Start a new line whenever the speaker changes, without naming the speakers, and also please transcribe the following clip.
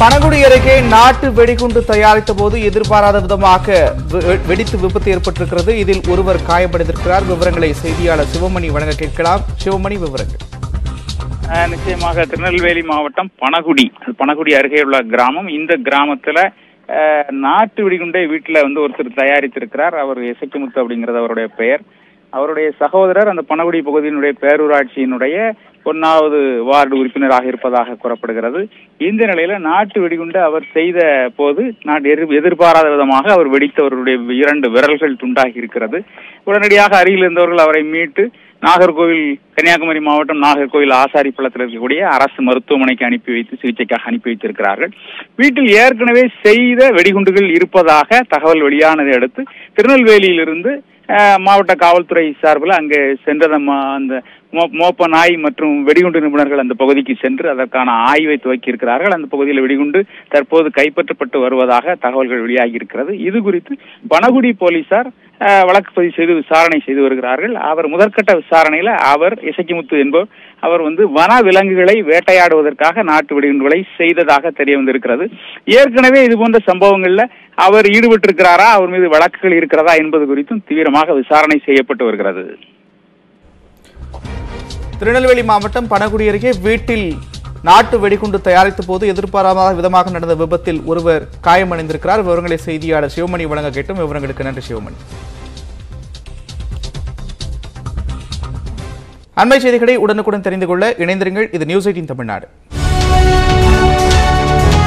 பனகுடி அருகே நாட்டு வெடிகுண்டு தயாரித்த போது எதிர்பாராத விதமாக வெ- வெடித்து விபத்து ஏற்பட்டிருக்கிறது இதில் ஒருவர் காயமடைந்திருக்கிறார் விவரங்களை செய்தியாளர் சிவமணி வழங்க கேட்கலாம் சிவமணி விவரங்கள்
ஆஹ் நிச்சயமாக திருநெல்வேலி மாவட்டம் பனகுடி அது பனகுடி அருகே உள்ள கிராமம் இந்த கிராமத்துல ஆஹ், நாட்டு வெடிகுண்டை வீட்டுல வந்து ஒருத்தர் தயாரித்திருக்கிறார் அவர் இசைக்குமுத்து அப்படிங்கிறது அவருடைய பெயர் அவருடைய சகோதரர் அந்த பனகுடி பகுதியினுடைய பேரூராட்சியினுடைய ஒன்னாவது வார்டு உறுப்பினராக இருப்பதாக கூறப்படுகிறது இந்த நிலையில நாட்டு வெடிகுண்டு அவர் செய்த போது நான் எதிர்- எதிர்பாராத விதமாக அவர் வெடித்தவருடைய இரண்டு விரல்கள் துண்டாகி இருக்கிறது உடனடியாக அருகில் இருந்தவர்கள் அவரை மீட்டு நாகர்கோவில் கன்னியாகுமரி மாவட்டம் நாகர்கோவில் ஆசாரிப்பள்ளத்தில் இருக்கக்கூடிய அரசு மருத்துவமனைக்கு அனுப்பி வைத்து சிகிச்சைக்காக அனுப்பி வைத்திருக்கிறார்கள் வீட்டில் ஏற்கனவே செய்த வெடிகுண்டுகள் இருப்பதாக தகவல் வெளியானதை அடுத்து திருநெல்வேலியிலிருந்து அஹ், மாவட்ட காவல்துறை சார்பில் அங்கே சென்றத அந்த மோ- மோப்ப நாய் மற்றும் வெடிகுண்டு நிபுணர்கள் அந்த பகுதிக்கு சென்று அதற்கான ஆய்வை துவக்கி இருக்கிறார்கள் அந்த பகுதியில் வெடிகுண்டு தற்போது கைப்பற்றப்பட்டு வருவதாக தகவல்கள் வெளியாகி இருக்கிறது இது குறித்து பனகுடி போலீசார் அஹ், வழக்கு பதிவு செய்து விசாரணை செய்து வருகிறார்கள் அவர் முதற்கட்ட விசாரணையில அவர் இசைக்குமுத்து என்பவர் அவர் வந்து வன விலங்குகளை வேட்டையாடுவதற்காக நாட்டு வெடிகுண்டுகளை செய்ததாக தெரிய வந்திருக்கிறது ஏற்கனவே இது போன்ற சம்பவங்கள்ல அவர் ஈடுபட்டிருக்கிறாரா அவர் மீது வழக்குகள் இருக்கிறதா என்பது குறித்தும் தீவிரமாக விசாரணை செய்யப்பட்டு வருகிறது
திருநெல்வேலி மாவட்டம் பனகுடி அருகே வீட்டில் நாட்டு வெடிகுண்டு தயாரித்த போது எதிர்பாராத விதமாக நடந்த விபத்தில் ஒருவர் காயமடைந்திருக்கிறார் விவரங்களை செய்தியாளர் சிவமணி வழங்க கேட்டும் விவரங்களுக்கு நன்றி சிவமணி அண்மை செய்திகளை உடனுக்குடன் தெரிந்து கொள்ள இணைந்திருங்கள் இது நியூஸ் எயிட்டின் தமிழ்நாடு